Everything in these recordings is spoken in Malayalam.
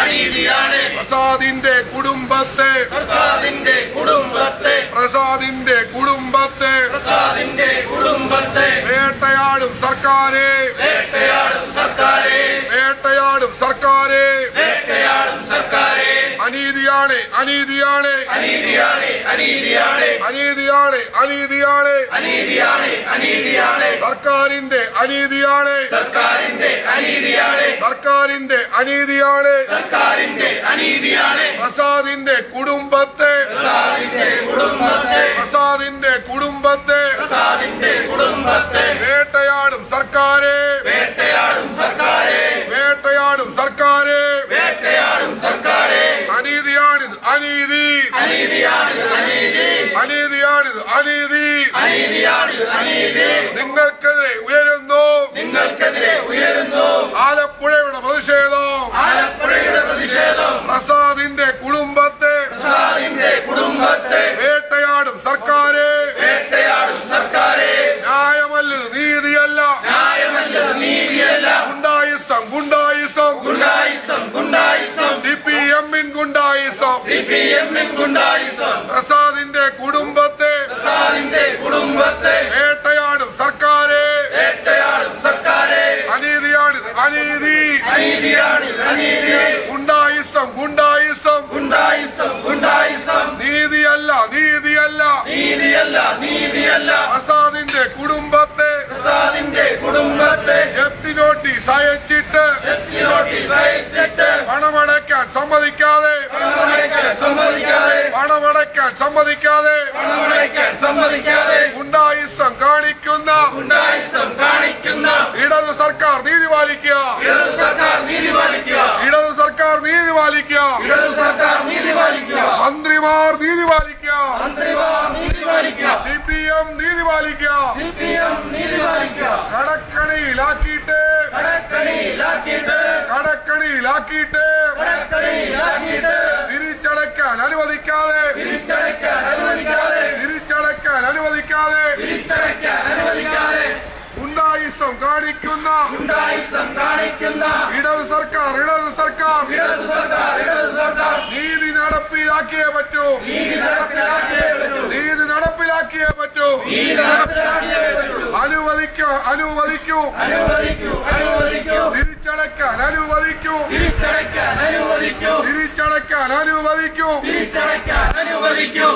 അനീതിയാണ് പ്രസാദിന്റെ കുടുംബത്തെ പ്രസാദിന്റെ കുടുംബത്തെ പ്രസാദിന്റെ കുടുംബത്തെ പ്രസാദിന്റെ കുടുംബത്തെ വേട്ടയാടും സർക്കാരെ വേട്ടയാടും സർക്കാരെ വേട്ടയാടും സർക്കാരെ വേട്ടയാടും സർക്കാരെ അനീതിയാണ് അനീതിയാണ് അനീതിയാണ് അനീതിയാണ് അനീതിയാണ് അനീതിയാണ് അനീതിയാണ് അനീതിയാണ് സർക്കാരിന്റെ അനീതിയാണ് സർക്കാരിന്റെ അനീതിയാണ് സർക്കാരിന്റെ അനീതിയാണ് സർക്കാരിന്റെ അനീതിയാണ് പ്രസാദിന്റെ കുടുംബത്തെ പ്രസാദിന്റെ കുടുംബത്തെ പ്രസാദിന്റെ കുടുംബത്തെ പ്രസാദിന്റെ കുടുംബത്തെ വേട്ടയാടും സർക്കാരെ വേട്ടയാടും സർക്കാരെ വേട്ടയാടും സർക്കാരെ വേട്ടയാടും സർക്കാരെ അനീതിയാണിത് അനീതി അനീതിയാണ് അനീതി അനീതിയാണിത് അനീതി അനീതിയാണ് അനീതി നിങ്ങൾക്കെതിരെ ഉയരുന്നു നിങ്ങൾക്കെതിരെ ഉയരുന്നു ആലപ്പുഴയുടെ പ്രതിഷേധം ആലപ്പുഴയുടെ പ്രതിഷേധം പ്രസാദിന്റെ കുടുംബത്തെ പ്രസാദിന്റെ കുടുംബത്തെ വേട്ടയാടും സർക്കാരെ വേട്ടയാടും സർക്കാരെ ന്യായമല്ലത് നീതിയല്ല ന്യായമല്ല നീതിയല്ല ഗുണ്ടായിസം ഗുണ്ടായിസം ഗുണ്ടായിസം ഗുണ്ടായിസം സി പി എമ്മിൻ ഗുണ്ടായിസം സി പി എമ്മിൻ ഗുണ്ടായിസം പ്രസാദിന്റെ കുടുംബത്തെ പ്രസാദിന്റെ കുടുംബത്തെ വേട്ടയാടും സർക്കാരെ വേട്ടയാടും സർക്കാരെ അനീതിയാണിത് അനീതി അനീതിയാണ് അനീതി ഗുണ്ടായിസം ഗുണ്ടായിസം ഗുണ്ടായിസം ഗുണ്ടായിസം നീതിയല്ല നീതിയല്ല നീതിയല്ല നീതിയല്ല പ്രസാദിന്റെ കുടുംബത്തെ പ്രസാദിന്റെ കുടുംബത്തെ ജപ്തി നോട്ടീസ് അയച്ചിട്ട് എത്തി നോട്ടീസ് അയച്ചിട്ട് പണമടയ്ക്കാൻ സമ്മതിക്കാതെ പണമടയ്ക്കാൻ സമ്മതിക്കാതെ പണമടയ്ക്കാൻ സമ്മതിക്കാതെ പണമടയ്ക്കാൻ സമ്മതിക്കാതെ ഗുണ്ടായിസം കാണിക്കുന്ന ഗുണ്ടായിസം കാണിക്കുന്ന ഇടതു സർക്കാർ നീതി പാലിക്കുക ഇടതു സർക്കാർ നീതി പാലിക്കുക ഇടതു സർക്കാർ നീതി പാലിക്കുക ഇടതു സർക്കാർ നീതി പാലിക്കുക മന്ത്രിമാർ നീതി പാലിക്കുക മന്ത്രിമാർ നീതി പാലിക്കുക സി പി എം നീതി പാലിക്കുക സി പി എം നീതി പാലിക്കുക കടക്കണിയിലാക്കിയിട്ട് കടക്കണിയിലാക്കിയിട്ട് കടക്കണിയിലാക്കിയിട്ട് കടക്കണിയിലാക്കിയിട്ട് തിരിച്ചടയ്ക്കാൻ അനുവദിക്കാതെ തിരിച്ചടയ്ക്കാൻ അനുവദിക്കാതെ തിരിച്ചടയ്ക്കാൻ അനുവദിക്കാതെ തിരിച്ചടയ്ക്കാൻ അനുവദിക്കാതെ ഗുണ്ടായിസം കാണിക്കുന്ന ഗുണ്ടായിസം കാണിക്കുന്ന ഇടതു സർക്കാർ ഇടതു സർക്കാർ ഇടതു സർക്കാർ ഇടതു സർക്കാർ നീതി നടപ്പിലാക്കിയേ പറ്റൂ നീതി നടപ്പിലാക്കിയേ പറ്റൂ നീതി നടപ്പിലാക്കിയേ പറ്റൂ നീതി നടപ്പിലാക്കിയേ പറ്റുള്ളൂ അനുവദിക്കൂ അനുവദിക്കൂ അനുവദിക്കൂ അനുവദിക്കൂ തിരിച്ചടയ്ക്കാൻ അനുവദിക്കൂ തിരിച്ചടയ്ക്കാൻ അനുവദിക്കൂ തിരിച്ചടയ്ക്കാൻ അനുവദിക്കൂ തിരിച്ചടയ്ക്കാൻ അനുവദിക്കൂ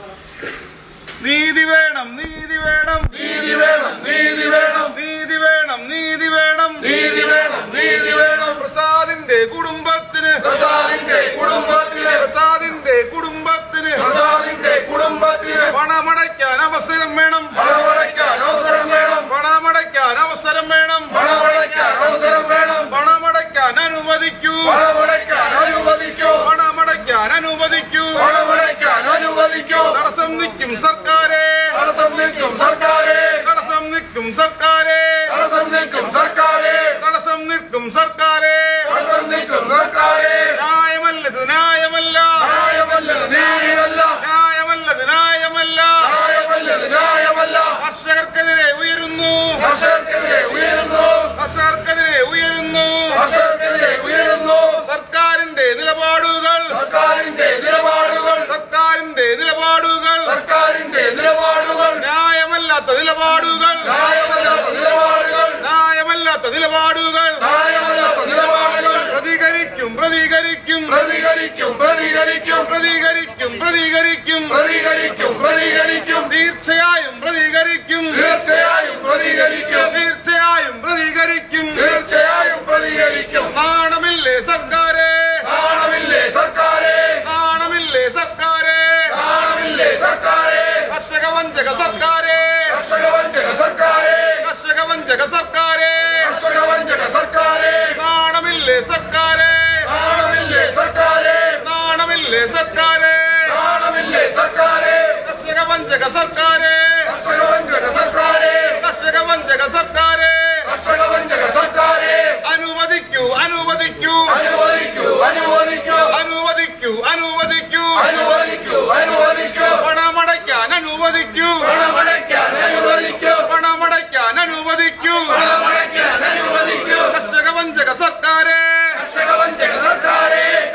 നീതി വേണം നീതി വേണം നീതി വേണം നീതി വേണം നീതി വേണം നീതി വേണം നീതി വേണം നീതി വേണം പ്രസാദിന്റെ കുടുംബത്തിന് പ്രസാദിന്റെ കുടുംബത്തിലെ പ്രസാദിന്റെ കുടുംബത്തിന് പ്രസാദിന്റെ കുടുംബത്തിന് പണമടയ്ക്കാൻ അവസരം വേണം പണമടയ്ക്കാൻ അവസരം വേണം പണമടയ്ക്കാൻ അവസരം വേണം പണമടയ്ക്കാൻ അവസരം വേണം പണമടയ്ക്കാൻ അനുവദിക്കൂ പണമടയ്ക്കാൻ അനുവദിക്കൂ പണമടയ്ക്കാൻ അനുവദിക്കൂ പണമടയ്ക്കാൻ അനുവദിക്കൂ തടസ്സം നിൽക്കും സർക്കാരെ തടസ്സം നിൽക്കും സർക്കാരെ തടസ്സം നിൽക്കും സർക്കാരെ തടസ്സം നിൽക്കും സർക്കാരെ തടസ്സം നിൽക്കും സർക്കാരെ തടസ്സം നിൽക്കും സർക്കാരെ ന്യായമല്ലത് ന്യായമല്ല ന്യായമല്ലത് നീതിയല്ല ന്യായമല്ലത് ന്യായമല്ല ന്യായമല്ലത് ന്യായമല്ല കർഷകർക്കെതിരെ ഉയരുന്നു കർഷകർക്കെതിരെ ഉയരുന്നു കർഷകർക്കെതിരെ ഉയരുന്നു കർഷകർക്കെതിരെ ഉയരുന്നു സർക്കാരിന്റെ നിലപാടുകൾ സർക്കാരിന്റെ നിലപാടുകൾ സർക്കാരിന്റെ നിലപാടുകൾ സർക്കാരിന്റെ നിലപാടുകൾ ന്യായമല്ലാത്ത നിലപാടുകൾ ന്യായമല്ലാത്ത നിലപാടുകൾ ന്യായമല്ലാത്ത നിലപാടുകൾ ന്യായമല്ലാത്ത നിലപാടുകൾ പ്രതികരിക്കും പ്രതികരിക്കും പ്രതികരിക്കും പ്രതികരിക്കും പ്രതികരിക്കും പ്രതികരിക്കും പ്രതികരിക്കും പ്രതികരിക്കും തീർച്ചയായും പ്രതികരിക്കും തീർച്ചയായും പ്രതികരിക്കും തീർച്ചയായും പ്രതികരിക്കും തീർച്ചയായും പ്രതികരിക്കും നാണമില്ലേ സർക്കാരെ കാണമില്ലേ സർക്കാരെ നാണമില്ലേ സർക്കാരെ കാണമില്ലേ സർക്കാരെ കർഷക വഞ്ചക സർക്കാരെ കർഷക വഞ്ചക സർക്കാരെ കർഷക വഞ്ചക സർക്കാരെ കർഷക വഞ്ചക സർക്കാരെ നാണമില്ലേ സർക്കാരെ കാണമില്ലേ സർക്കാരെ നാണമില്ലേ സർക്കാരെ കാണമില്ലേ സർക്കാരെ കർഷക വഞ്ചക സർക്കാരെ കർഷക വഞ്ചക സർക്കാരെ കർഷക വഞ്ചക സർക്കാരെ കർഷക വഞ്ചക സർക്കാരെ അനുവദിക്കൂ അനുവദിക്കൂ അനുവദിക്കൂ അനുവദിക്കൂ അനുവദിക്കൂ അനുവദിക്കൂ അനുവദിക്കൂ അനുവദിക്കൂ പണമടയ്ക്കാൻ അനുവദിക്കൂ പണമടയ്ക്കാൻ അനുവദിക്കൂ പണമടയ്ക്കാൻ അനുവദിക്കൂ പണമടയ്ക്കാൻ അനുവദിക്കൂ കർഷക വഞ്ചക സർക്കാരെ കർഷക വഞ്ചക സർക്കാരെ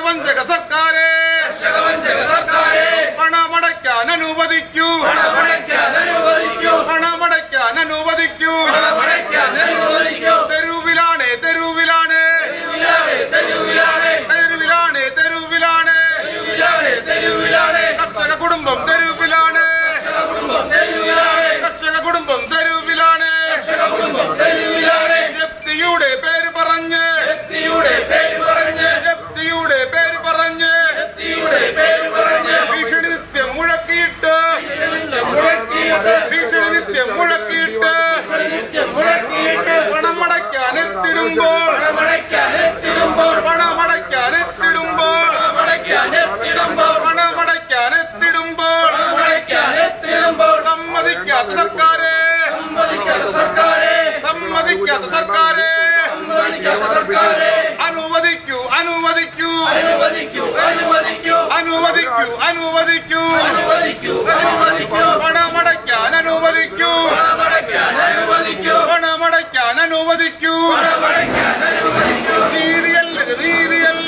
വഞ്ചക സർക്കാരെ കർഷക വഞ്ചക സർക്കാരെ പണമടയ്ക്കാൻ അനുവദിക്കൂ പണമടയ്ക്കാൻ അനുവദിക്കൂ പണമടയ്ക്കാൻ അനുവദിക്കൂ പണമടയ്ക്കാൻ അനുവദിക്കൂ തെരുവിലാണ് തെരുവിലാണ് തെരുവിലാണ് തെരുവിലാണ് തെരുവിലാണ് തെരുവിലാണ് തെരുവിലാണ് തെരുവിലാണ് കർഷക കുടുംബം തെരുവിലാണ് കർഷക കുടുംബം തെരുവിലാണ് കർഷക കുടുംബം തെരുവിലാണ് കർഷക കുടുംബം തെരുവിലാണ് ജപ്തിയുടെ പേര് പറഞ്ഞ് വ്യക്തിയുടെ പേര് പറഞ്ഞ് ജപ്തിയുടെ പേര് പറഞ്ഞ് വ്യക്തിയുടെ പേര് പറഞ്ഞ് ഭീഷണി നിത്യം മുഴക്കിയിട്ട് മുഴക്കിയിട്ട് ഭീഷണി നിത്യം മുഴക്കിയിട്ട് നിത്യം മുഴക്കിയിട്ട് പണമടയ്ക്കാൻ എത്തിടുമ്പോൾ പണമടയ്ക്കാൻ എത്തിടുമ്പോൾ പണമടയ്ക്കാൻ എത്തിടുമ്പോൾ പണമടയ്ക്കാൻ എത്തിടുമ്പോൾ പണമടയ്ക്കാൻ എത്തിടുമ്പോൾ പണമടയ്ക്കാൻ എത്തിടുമ്പോൾ സമ്മതിക്കാത്ത സർക്കാരെ സമ്മതിക്കാത്ത സർക്കാരെ സമ്മതിക്കാത്ത സർക്കാരെ സമ്മതിക്കാത്ത സർക്കാരെ അനുവദിക്കൂ അനുവദിക്കൂ അനുവദിക്കൂ അനുവദിക്കൂ അനുവദിക്കൂ അനുവദിക്കൂ അനുവദിക്കൂ അനുവദിക്കൂ പണമടയ്ക്കാൻ അനുവദിക്കൂ പണമടയ്ക്കാൻ അനുവദിക്കൂ പണമടയ്ക്കാൻ അനുവദിക്കൂ പണമടയ്ക്കാൻ അനുവദിക്കൂ നീതിയല്ലത് നീതിയല്ല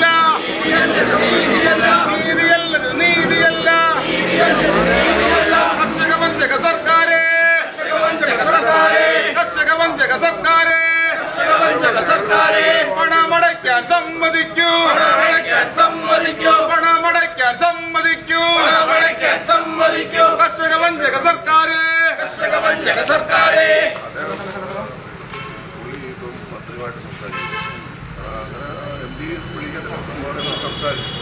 നീതിയല്ലത് നീതിയല്ല കർഷക വഞ്ചക സർക്കാരെ വഞ്ചക സർക്കാരെ കർഷക വഞ്ചക സർക്കാരെ വഞ്ചക സർക്കാരെ പണമടയ്ക്കാൻ സമ്മതിക്കൂ പണമടയ്ക്കാൻ സമ്മതിക്കൂ പണമടയ്ക്കാൻ സമ്മതിക്കൂ പണമടയ്ക്കാൻ സമ്മതിക്കൂ കർഷക വഞ്ചക സർക്കാരെ കർഷക വഞ്ചക സർക്കാരെ പുള്ളി ഇപ്പം പത്രമായിട്ട് സംസാരിക്കും അങ്ങനെ എം പി വിളിക്കത്തില്ല നമ്മളോട് സംസാരിക്കും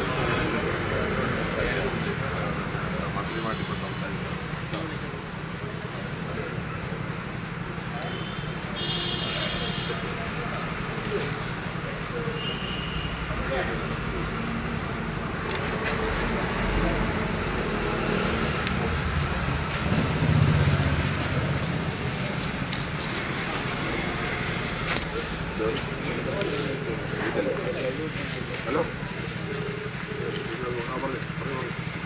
മന്ത്രിയുമായിട്ട് ഇപ്പം സംസാരിക്കും ഹലോ ആ പറഞ്ഞു പറഞ്ഞു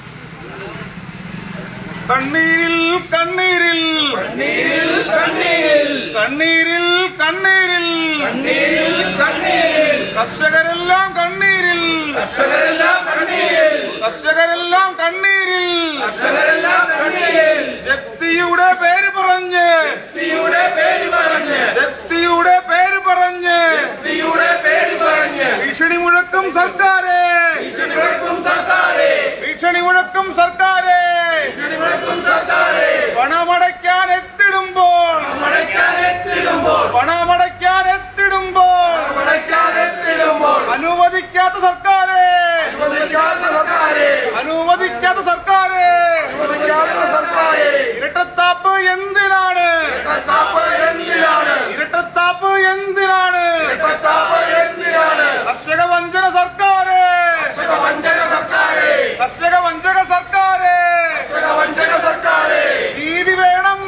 കണ്ണീരിൽ കണ്ണീരിൽ കണ്ണീരിൽ കണ്ണീരിൽ കണ്ണീരിൽ കണ്ണീരിൽ കണ്ണീരിൽ കണ്ണീരിൽ കർഷകരെല്ലാം കണ്ണീരിൽ കർഷകരെല്ലാം കണ്ണീരിൽ കർഷകരെല്ലാം കണ്ണീരിൽ കർഷകരെല്ലാം കണ്ണീരിൽ ജപ്തിയുടെ പേര് പറഞ്ഞ് വ്യക്തിയുടെ പേര് പറഞ്ഞ് ജപ്തിയുടെ പേര് പറഞ്ഞ് വ്യക്തിയുടെ പേര് പറഞ്ഞ് ഭീഷണി മുഴക്കും സർക്കാരെ ഭീഷണിപ്പെടുത്തും സർക്കാരെ ഭീഷണി മുഴക്കും സർക്കാരെ ഭീഷണിപ്പെടുത്തും സർക്കാരെ പണമടയ്ക്കാൻ എത്തിടുമ്പോൾ പണമടയ്ക്കാൻ എത്തിടുമ്പോൾ പണമടയ്ക്കാൻ എത്തിടുമ്പോൾ പണമടയ്ക്കാൻ എത്തിടുമ്പോൾ അനുവദിക്കാത്ത സർക്കാരെ അനുവദിക്കാത്ത സർക്കാരെ അനുവദിക്കാത്ത സർക്കാരെ അനുവദിക്കാത്ത സർക്കാരെ ഇരട്ടത്താപ്പ് എന്തിനാണ് കത്താപ്പ് എന്തിനാണ് ഇരട്ടത്താപ്പ് എന്തിനാണ് കത്താപ്പ് എന്തിനാണ് കർഷക വഞ്ചന സർക്കാരെ കർഷക വഞ്ചക സർക്കാരെ കർഷക വഞ്ചക സർക്കാരെ കർഷക വഞ്ചക സർക്കാരെ നീതി വേണം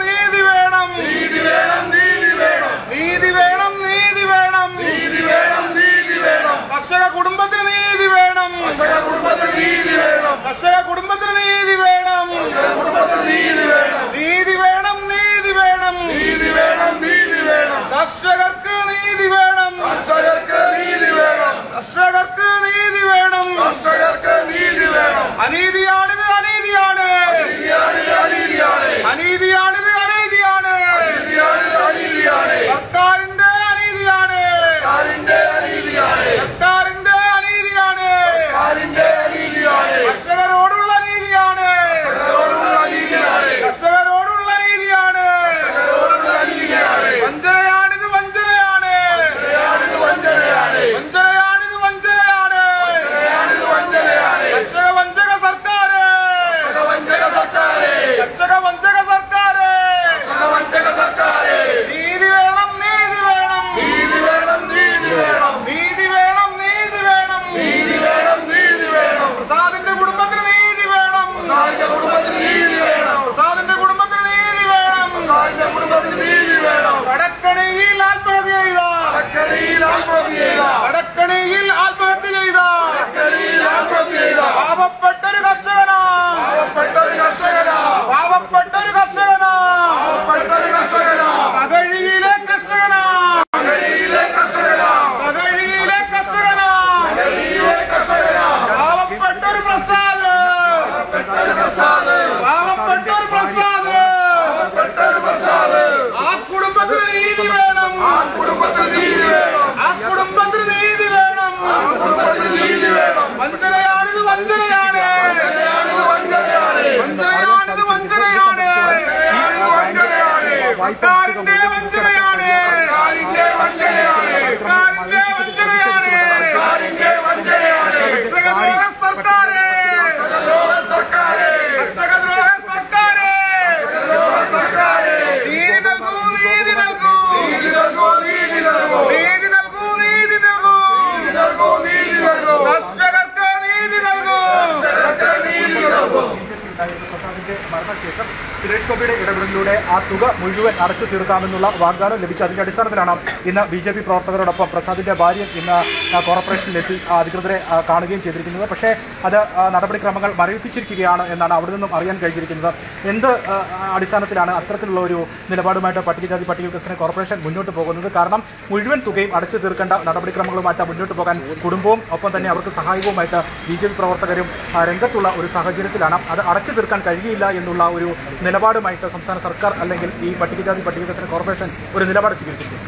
സുരേഷ് ഗോപിയുടെ ഇടപെടലിലൂടെ ആ തുക മുഴുവൻ അടച്ചു തീർക്കാമെന്നുള്ള വാഗ്ദാനം ലഭിച്ച അതിന്റെ അടിസ്ഥാനത്തിലാണ് ഇന്ന് ബി ജെ പി പ്രവർത്തകരോടൊപ്പം പ്രസാദിന്റെ ഭാര്യ ഇന്ന് ആ, കോർപ്പറേഷനിലെത്തി ആ, അധികൃതരെ ആ, കാണുകയും ചെയ്തിരിക്കുന്നത് പക്ഷേ അത് ആ, നടപടിക്രമങ്ങൾ മരവിപ്പിച്ചിരിക്കുകയാണ് എന്നാണ് അവിടെ നിന്നും അറിയാൻ കഴിഞ്ഞിരിക്കുന്നത് എന്ത് ആ, അടിസ്ഥാനത്തിലാണ് അത്തരത്തിലുള്ള ഒരു നിലപാടുമായിട്ട് പട്ടികജാതി പട്ടിക വികസന കോർപ്പറേഷൻ മുന്നോട്ട് പോകുന്നത് കാരണം മുഴുവൻ തുകയും അടച്ചു തീർക്കേണ്ട നടപടിക്രമങ്ങളുമായിട്ട് മുന്നോട്ട് പോകാൻ കുടുംബവും ഒപ്പം തന്നെ അവർക്ക് സഹായവുമായിട്ട് ബി ജെ പി പ്രവർത്തകരും ആ, രംഗത്തുള്ള ഒരു സാഹചര്യത്തിലാണ് അത് അടച്ചു തീർക്കാൻ കഴിയില്ല എന്നുള്ള ഒരു നിലപാടുമായിട്ട് സംസ്ഥാന സർക്കാർ അല്ലെങ്കിൽ ഈ പട്ടികജാതി പട്ടിക വികസന കോർപ്പറേഷൻ ഒരു നിലപാട് സ്വീകരിച്ചിട്ടുണ്ട്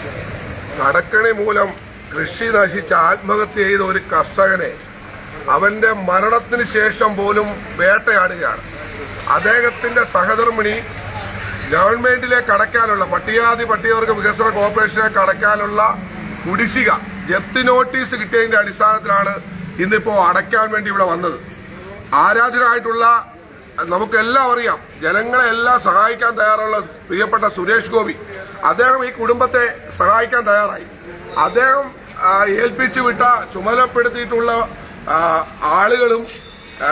കടക്കണി മൂലം കൃഷി നശിച്ച് ആത്മഹത്യ ചെയ്ത ഒരു കർഷകനെ അവന്റെ മരണത്തിന് ശേഷം പോലും വേട്ടയാടുകയാണ് അദ്ദേഹത്തിന്റെ സഹധർമ്മിണി ഗവൺമെന്റിലേക്ക് അടയ്ക്കാനുള്ള പട്ടികാതി പട്ടികവർഗ വികസന കോർപ്പറേഷനിലേക്ക് അടയ്ക്കാനുള്ള കുടിശ്ശിക ജപ്തി നോട്ടീസ് കിട്ടിയതിന്റെ അടിസ്ഥാനത്തിലാണ് ഇന്നിപ്പോ അടയ്ക്കാൻ വേണ്ടി ഇവിടെ വന്നത് ആരാധനായിട്ടുള്ള നമുക്കെല്ലാം അറിയാം ജനങ്ങളെ എല്ലാം സഹായിക്കാൻ തയ്യാറുള്ള പ്രിയപ്പെട്ട സുരേഷ് ഗോപി അദ്ദേഹം ഈ കുടുംബത്തെ സഹായിക്കാൻ തയ്യാറായി അദ്ദേഹം ആ, ഏൽപ്പിച്ചു വിട്ട ചുമതലപ്പെടുത്തിയിട്ടുള്ള ആ, ആളുകളും ആ,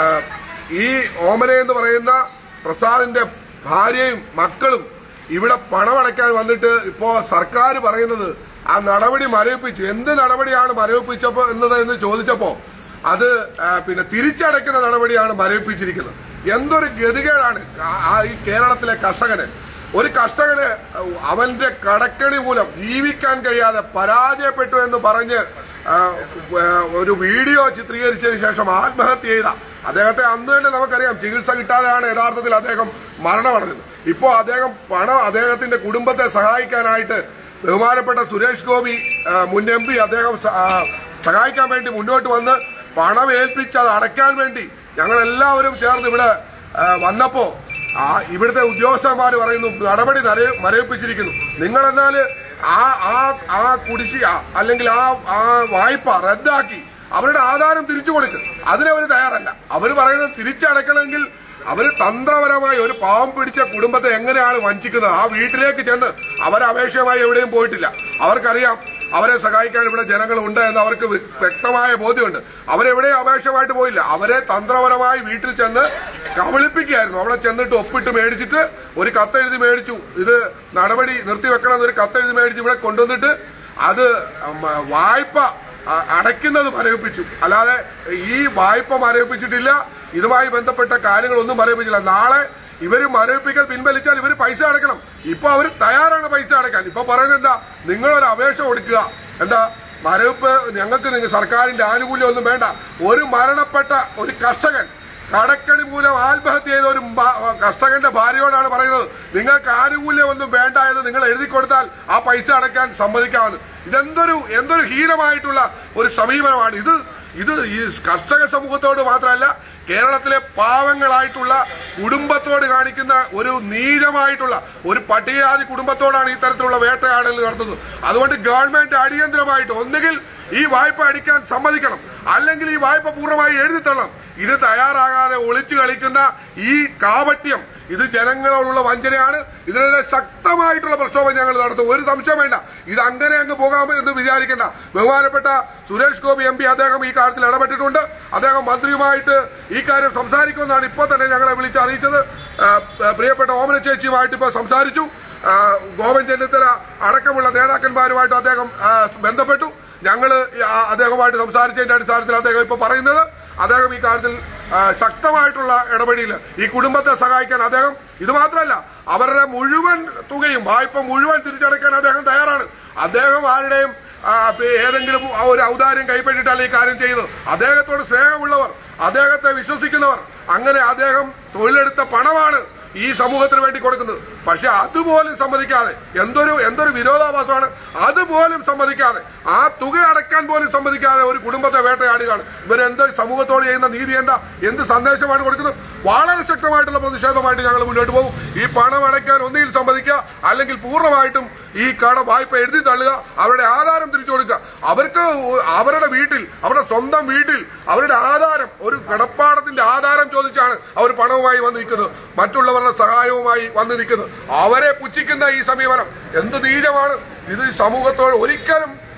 ഈ ഓമന എന്ന് പറയുന്ന പ്രസാദിന്റെ ഭാര്യയും മക്കളും ഇവിടെ പണമടയ്ക്കാൻ വന്നിട്ട് ഇപ്പോ സർക്കാർ പറയുന്നത് ആ നടപടി മരവിപ്പിച്ചു എന്ത് നടപടിയാണ് മരവിപ്പിച്ചപ്പോ എന്നത് എന്ന് ചോദിച്ചപ്പോ അത് ആ, പിന്നെ തിരിച്ചടയ്ക്കുന്ന നടപടിയാണ് മരവിപ്പിച്ചിരിക്കുന്നത് എന്തൊരു ഗതികേടാണ് ആ- ആ ഈ കേരളത്തിലെ കർഷകന് ഒരു കർഷകന് അവന്റെ കടക്കണി മൂലം ജീവിക്കാൻ കഴിയാതെ പരാജയപ്പെട്ടു എന്ന് പറഞ്ഞ് ആ, ആ, ഒരു വീഡിയോ ചിത്രീകരിച്ചതിന് ശേഷം ആത്മഹത്യ ചെയ്ത അദ്ദേഹത്തെ അന്ന് തന്നെ നമുക്കറിയാം ചികിത്സ കിട്ടാതെയാണ് യഥാർത്ഥത്തിൽ അദ്ദേഹം മരണമടഞ്ഞത് ഇപ്പോ അദ്ദേഹം പണം അദ്ദേഹത്തിന്റെ കുടുംബത്തെ സഹായിക്കാനായിട്ട് ബഹുമാനപ്പെട്ട സുരേഷ് ഗോപി ആ, മുൻ എം പി അദ്ദേഹം സ- ആ, സഹായിക്കാൻ വേണ്ടി മുന്നോട്ട് വന്ന് പണം ഏൽപ്പിച്ച് അത് അടയ്ക്കാൻ വേണ്ടി ഞങ്ങൾ എല്ലാവരും ചേർന്ന് ഇവിടെ ആ, വന്നപ്പോ ആ ഇവിടുത്തെ ഉദ്യോഗസ്ഥന്മാർ പറയുന്നു നടപടി നര- മരവിപ്പിച്ചിരിക്കുന്നു നിങ്ങൾ എന്നാല് ആ ആ ആ കുടിശ്ശിക അല്ലെങ്കിൽ ആ ആ വായ്പ റദ്ദാക്കി അവരുടെ ആധാരം തിരിച്ചു കൊടുക്കുക അതിനവർ തയ്യാറല്ല അവർ പറയുന്നത് തിരിച്ചടക്കണമെങ്കിൽ അവര് തന്ത്രപരമായി ഒരു പാവം പിടിച്ച കുടുംബത്തെ എങ്ങനെയാണ് വഞ്ചിക്കുന്നത് ആ വീട്ടിലേക്ക് ചെന്ന് അവരെ അപേക്ഷയുമായി എവിടെയും പോയിട്ടില്ല അവർക്കറിയാം അവരെ സഹായിക്കാൻ ഇവിടെ ജനങ്ങളുണ്ട് എന്ന് അവർക്ക് വ്യ- വ്യക്തമായ ബോധ്യമുണ്ട് അവരെവിടെയും അപേക്ഷമായിട്ട് പോയില്ല അവരെ തന്ത്രപരമായി വീട്ടിൽ ചെന്ന് കബളിപ്പിക്കുകയായിരുന്നു അവിടെ ചെന്നിട്ട് ഒപ്പിട്ട് മേടിച്ചിട്ട് ഒരു കത്തെഴുതി മേടിച്ചു ഇത് നടപടി നിർത്തിവെക്കണം എന്നൊരു കത്തെഴുതി മേടിച്ച് ഇവിടെ കൊണ്ടുവന്നിട്ട് അത് ഉം, വായ്പ അ- അടയ്ക്കുന്നത് മരവിപ്പിച്ചു അല്ലാതെ ഈ വായ്പ മരവിപ്പിച്ചിട്ടില്ല ഇതുമായി ബന്ധപ്പെട്ട കാര്യങ്ങളൊന്നും മരവിപ്പിച്ചില്ല നാളെ ഇവര് മരവിപ്പിക്കൽ പിൻവലിച്ചാൽ ഇവര് പൈസ അടയ്ക്കണം ഇപ്പൊ അവർ തയ്യാറാണ് പൈസ അടയ്ക്കാൻ ഇപ്പൊ പറയുന്നത് എന്താ നിങ്ങളൊരു അപേക്ഷ കൊടുക്കുക എന്താ മരവിപ്പ് ഞങ്ങൾക്ക് നിങ്ങൾ സർക്കാരിന്റെ ആനുകൂല്യം ഒന്നും വേണ്ട ഒരു മരണപ്പെട്ട ഒരു കർഷകൻ കടക്കണി മൂലം ആത്മഹത്യ ചെയ്ത ഒരു മ- കർഷകന്റെ ഭാര്യയോടാണ് പറയുന്നത് നിങ്ങൾക്ക് ആനുകൂല്യം ഒന്നും വേണ്ട എന്ന് നിങ്ങൾ എഴുതി കൊടുത്താൽ ആ പൈസ അടയ്ക്കാൻ സമ്മതിക്കാമെന്ന് ഇതെന്തൊരു എന്തൊരു ഹീനമായിട്ടുള്ള ഒരു സമീപനമാണ് ഇത് ഇത് ഈ കർഷക സമൂഹത്തോട് മാത്രമല്ല കേരളത്തിലെ പാവങ്ങളായിട്ടുള്ള കുടുംബത്തോട് കാണിക്കുന്ന ഒരു നീചമായിട്ടുള്ള ഒരു പട്ടികജാതി കുടുംബത്തോടാണ് ഇത്തരത്തിലുള്ള വേട്ടയാടൽ നടത്തുന്നത് അതുകൊണ്ട് ഗവൺമെന്റ് അടിയന്തരമായിട്ട് ഒന്നുകിൽ ഈ വായ്പ അടിക്കാൻ സമ്മതിക്കണം അല്ലെങ്കിൽ ഈ വായ്പ പൂർണ്ണമായി എഴുതിത്തള്ളണം ഇത് തയ്യാറാകാതെ ഒളിച്ചു കളിക്കുന്ന ഈ കാപട്യം ഇത് ജനങ്ങളോടുള്ള വഞ്ചനയാണ് ഇതിനെതിരെ ശക്തമായിട്ടുള്ള പ്രക്ഷോഭം ഞങ്ങൾ നടത്തും ഒരു സംശയം വേണ്ട ഇത് അങ്ങനെ അങ്ങ് പോകാം എന്ന് വിചാരിക്കേണ്ട ബഹുമാനപ്പെട്ട സുരേഷ് ഗോപി എം പി അദ്ദേഹം ഈ കാര്യത്തിൽ ഇടപെട്ടിട്ടുണ്ട് അദ്ദേഹം മന്ത്രിയുമായിട്ട് ഈ കാര്യം സംസാരിക്കുമെന്നാണ് ഇപ്പോൾ തന്നെ ഞങ്ങളെ വിളിച്ച് അറിയിച്ചത് ആ, പ്രിയപ്പെട്ട ഓമന ചേച്ചിയുമായിട്ട് ഇപ്പോൾ സംസാരിച്ചു ആ, ഗോവൻ ചെന്നിത്തല അടക്കമുള്ള നേതാക്കന്മാരുമായിട്ട് അദ്ദേഹം ആ, ബന്ധപ്പെട്ടു ഞങ്ങള് ആ അദ്ദേഹവുമായിട്ട് സംസാരിച്ചതിന്റെ അടിസ്ഥാനത്തിൽ അദ്ദേഹം ഇപ്പൊ പറയുന്നത് അദ്ദേഹം ഈ കാര്യത്തിൽ ആ, ശക്തമായിട്ടുള്ള ഇടപെടിയിൽ ഈ കുടുംബത്തെ സഹായിക്കാൻ അദ്ദേഹം ഇത് മാത്രമല്ല അവരുടെ മുഴുവൻ തുകയും വായ്പ മുഴുവൻ തിരിച്ചടയ്ക്കാൻ അദ്ദേഹം തയ്യാറാണ് അദ്ദേഹം ആരുടെയും ആ, പി- ഏതെങ്കിലും ആ ഒരു ഔദാര്യം കൈപ്പെട്ടിട്ടല്ല ഈ കാര്യം ചെയ്തത് അദ്ദേഹത്തോട് സ്നേഹമുള്ളവർ അദ്ദേഹത്തെ വിശ്വസിക്കുന്നവർ അങ്ങനെ അദ്ദേഹം തൊഴിലെടുത്ത പണമാണ് ഈ സമൂഹത്തിന് വേണ്ടി കൊടുക്കുന്നത് പക്ഷെ അതുപോലും സമ്മതിക്കാതെ എന്തൊരു എന്തൊരു വിരോധാഭാസമാണ് അതുപോലും സമ്മതിക്കാതെ ആ തുക അടയ്ക്കാൻ പോലും സമ്മതിക്കാതെ ഒരു കുടുംബത്തെ വേട്ടയാടുകയാണ് ഇവരെന്ത് സമൂഹത്തോട് ചെയ്യുന്ന നീതി എന്താ എന്ത് സന്ദേശമാണ് കൊടുക്കുന്നത് വളരെ ശക്തമായിട്ടുള്ള പ്രതിഷേധമായിട്ട് ഞങ്ങൾ മുന്നോട്ട് പോകും ഈ പണം അടയ്ക്കാൻ ഒന്നുകിൽ സമ്മതിക്കുക അല്ലെങ്കിൽ പൂർണ്ണമായിട്ടും ഈ കട വായ്പ എഴുതി തള്ളുക അവരുടെ ആധാരം തിരിച്ചു കൊടുക്കുക അവർക്ക് അവരുടെ വീട്ടിൽ അവരുടെ സ്വന്തം വീട്ടിൽ അവരുടെ ആധാരം ഒരു കടപ്പാടത്തിന്റെ ആധാരം ചോദിച്ചാണ് അവർ പണവുമായി വന്ന് നിൽക്കുന്നത് മറ്റുള്ളവരുടെ സഹായവുമായി വന്ന് നിൽക്കുന്നത് അവരെ പുച്ഛിക്കുന്ന ഈ സമീപനം എന്ത് നീചമാണ് ഇത് ഈ സമൂഹത്തോട് ഒരിക്കലും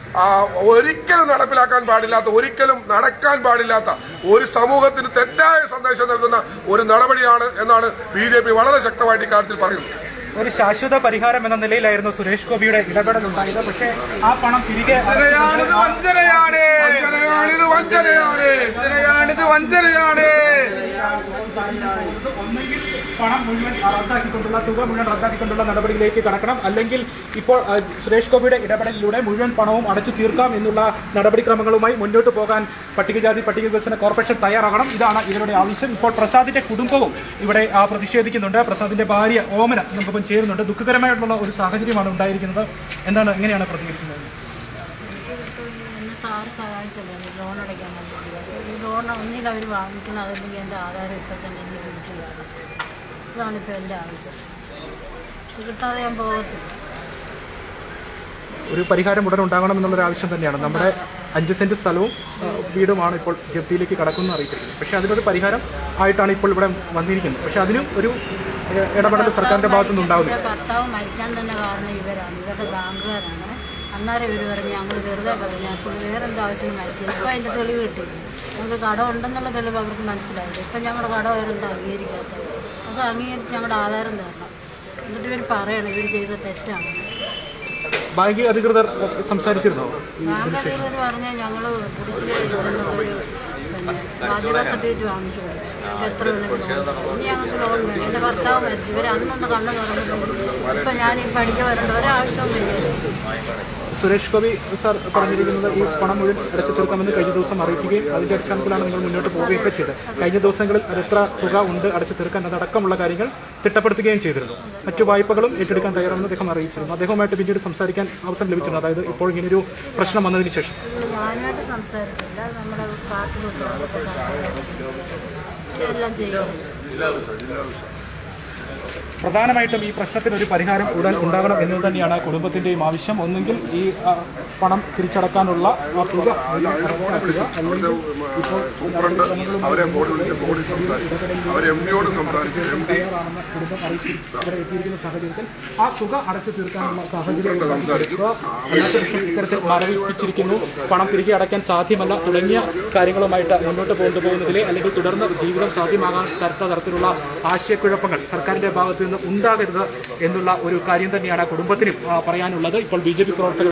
ആ, ഒരിക്കലും നടപ്പിലാക്കാൻ പാടില്ലാത്ത ഒരിക്കലും നടക്കാൻ പാടില്ലാത്ത ഒരു സമൂഹത്തിന് തെറ്റായ സന്ദേശം നൽകുന്ന ഒരു നടപടിയാണ് എന്നാണ് ബി ജെ പി വളരെ ശക്തമായിട്ട് ഇക്കാര്യത്തിൽ പറയുന്നത് ഒരു ശാശ്വത പരിഹാരം എന്ന നിലയിലായിരുന്നു സുരേഷ് ഗോപിയുടെ ഇടപെടൽ ഉണ്ടായത് പക്ഷേ ആ പണം തിരികെ വഞ്ചനയാണിത് വഞ്ചനയാണ് വഞ്ചനയാണിത് വഞ്ചനയാണ് വഞ്ചനയാണിത് വഞ്ചനയാണ് ഒന്നെങ്കിൽ പണം മുഴുവൻ റദ്ദാക്കിക്കൊണ്ടുള്ള തുക മുഴുവൻ റദ്ദാക്കിക്കൊണ്ടുള്ള നടപടിയിലേക്ക് കടക്കണം അല്ലെങ്കിൽ ഇപ്പോൾ ആ, സുരേഷ് ഗോപിയുടെ ഇടപെടലിലൂടെ മുഴുവൻ പണവും അടച്ചു തീർക്കാം എന്നുള്ള നടപടിക്രമങ്ങളുമായി മുന്നോട്ട് പോകാൻ പട്ടികജാതി പട്ടിക വികസന കോർപ്പറേഷൻ തയ്യാറാകണം ഇതാണ് ഇവരുടെ ആവശ്യം ഇപ്പോൾ പ്രസാദിന്റെ കുടുംബവും ഇവിടെ ആ, പ്രതിഷേധിക്കുന്നുണ്ട് പ്രസാദിന്റെ ഭാര്യ ഓമന നമുക്കൊപ്പം ചേരുന്നുണ്ട് ദുഃഖകരമായിട്ടുള്ള ഒരു സാഹചര്യമാണ് ഉണ്ടായിരിക്കുന്നത് എന്താണ് എങ്ങനെയാണ് പ്രതികരിക്കുന്നത് എന്നെ സാറ് സഹായിച്ചല്ലോ ഈ ലോൺ അടയ്ക്കാൻ വേണ്ടി ഈ ലോൺ ഒന്നിൽ അവർ വാങ്ങിക്കണം അതല്ലെങ്കിൽ എൻ്റെ ആധാരം ഇപ്പം തന്നെ എനിക്ക് തിരിച്ചു തരണം ഇതാണിപ്പോൾ എൻ്റെ ആവശ്യം ഇത് കിട്ടാതെ ഞാൻ പോകത്തില്ല ഒരു പരിഹാരം ഉടൻ ഉണ്ടാകണം എന്നുള്ളൊരു ആവശ്യം തന്നെയാണ് നമ്മുടെ അഞ്ച് സെന്റ് സ്ഥലവും ആ, വീടുമാണ് ഇപ്പോൾ ജപ്തിയിലേക്ക് കടക്കുന്ന അറിയിച്ചിരിക്കുന്നത് പക്ഷേ അതിനൊരു പരിഹാരം ആയിട്ടാണ് ഇപ്പോൾ ഇവിടെ വന്നിരിക്കുന്നത് പക്ഷേ അതിനും ഒരു ഏ, ഇടപെടൽ സർക്കാരിന്റെ ഭാഗത്തുനിന്ന് ഉണ്ടാവുന്നില്ല എൻ്റെ ഭർത്താവ് മരിക്കാൻ തന്നെ കാരണം ഇവരാണ് ഇവരുടെ ബാങ്കുകാരാണ് അന്നേരം ഇവർ പറഞ്ഞ് ഞങ്ങൾ വെറുതെ പറഞ്ഞു അപ്പോൾ വേറെ എന്താ ആവശ്യം മരിക്കും ഇപ്പം അതിൻ്റെ തെളിവ് കിട്ടി ഞങ്ങൾക്ക് കടം ഉണ്ടെന്നുള്ള തെളിവ് അവർക്ക് മനസ്സിലായില്ല ഇപ്പം ഞങ്ങളുടെ കടം അവരെന്താ അംഗീകരിക്കാത്തത് അത് അംഗീകരിച്ച് ഞങ്ങളുടെ ആധാരം തരണം എന്നിട്ട് ഇവർ പറയണം ഇവർ ചെയ്ത തെറ്റാണ് ബാങ്ക് അധികൃതർ ഏ, സംസാരിച്ചിരുന്നോ ഈ ഇതിന് ശേഷം ബാങ്കധികൃതർ പറഞ്ഞാൽ ഞങ്ങൾ കുടിശ്ശിക ഇടുന്ന ഒരു പിന്നെ ബാധ്യതാ സർട്ടിഫിക്കറ്റ് വാങ്ങിച്ചു കൊടുക്കും ഞങ്ങൾക്ക് എത്ര വേണമെങ്കിലും ലോൺ തരാം. ഇനി ഞങ്ങൾക്ക് ലോൺ വേണം എൻ്റെ ഭർത്താവ് മരിച്ചു ഇവർ അന്നൊന്ന് കണ്ണ് തുറന്നിട്ടുണ്ട് ഇപ്പം ഞാൻ ഈ പഠിക്കാൻ വരേണ്ട ഒരാവശ്യവും ഇല്ല സുരേഷ് ഗോപി സാർ പറഞ്ഞിരിക്കുന്നത് ഈ പണം മുഴുവൻ അടച്ചു തീർക്കാമെന്ന് കഴിഞ്ഞ ദിവസം അറിയിക്കുകയും അതിന്റെ അടിസ്ഥാനത്തിലാണ് നിങ്ങൾ മുന്നോട്ട് പോവുകയൊക്കെ ചെയ്തത് കഴിഞ്ഞ ദിവസങ്ങളിൽ അത് എത്ര തുക ഉണ്ട് അടച്ചു തീർക്കാൻ അതടക്കമുള്ള കാര്യങ്ങൾ തിട്ടപ്പെടുത്തുകയും ചെയ്തിരുന്നു മറ്റു വായ്പകളും ഏറ്റെടുക്കാൻ തയ്യാറാണെന്ന് അദ്ദേഹം അറിയിച്ചിരുന്നു അദ്ദേഹവുമായിട്ട് പിന്നീട് സംസാരിക്കാൻ അവസരം ലഭിച്ചിരുന്നു അതായത് ഇപ്പോൾ ഇങ്ങനൊരു പ്രശ്നം വന്നതിന് ശേഷം ഞാനുമായിട്ട് സംസാരിച്ചില്ല നമ്മുടെ കാട്ടിലുള്ള എല്ലാം ചെയ്യും പ്രധാനമായിട്ടും ഈ പ്രശ്നത്തിന് ഒരു പരിഹാരം ഉടൻ ഉണ്ടാകണം എന്നത് തന്നെയാണ് കുടുംബത്തിന്റെയും ആവശ്യം ഒന്നെങ്കിൽ ഈ ആ, പണം തിരിച്ചടക്കാനുള്ള ആ തുക റദ്ദാക്കുക, അല്ലെങ്കിൽ ഇപ്പോൾ സൂപ്രണ്ട് അവരെ ബോർഡ് വിളിച്ച് ബോർഡിൽ സംസാരിച്ചു അവർ എം ഡിയോട് സംസാരിച്ചു എം ഡി തയ്യാറാണെന്ന് കുടുംബം അറിയിച്ചിരിക്കുന്നു ഇവിടെ എത്തിയിരിക്കുന്ന സാഹചര്യത്തിൽ ആ തുക അടച്ചു തീർക്കാനുള്ള സാഹചര്യം സംസാരിച്ചു. അല്ലാത്ത പക്ഷം ഇത്തരത്തിൽ മരവിപ്പിച്ചിരിക്കുന്നു പണം തിരികെ അടയ്ക്കാൻ സാധ്യമല്ല തുടങ്ങിയ കാര്യങ്ങളുമായിട്ട് മുന്നോട്ട് കൊണ്ടു പോകുന്നതിലെ അല്ലെങ്കിൽ തുടർന്ന് ജീവിതം സാധ്യമാകാൻ തരത്ത തരത്തിലുള്ള ആശയക്കുഴപ്പങ്ങൾ സർക്കാരിന്റെ ഭാഗത്ത് നിന്ന് ഉണ്ടാകരുത് എന്നുള്ള ഒരു കാര്യം തന്നെയാണ് കുടുംബത്തിനും ആ, പറയാനുള്ളത് ഇപ്പോൾ ബി ജെ പി പ്രവർത്തകർ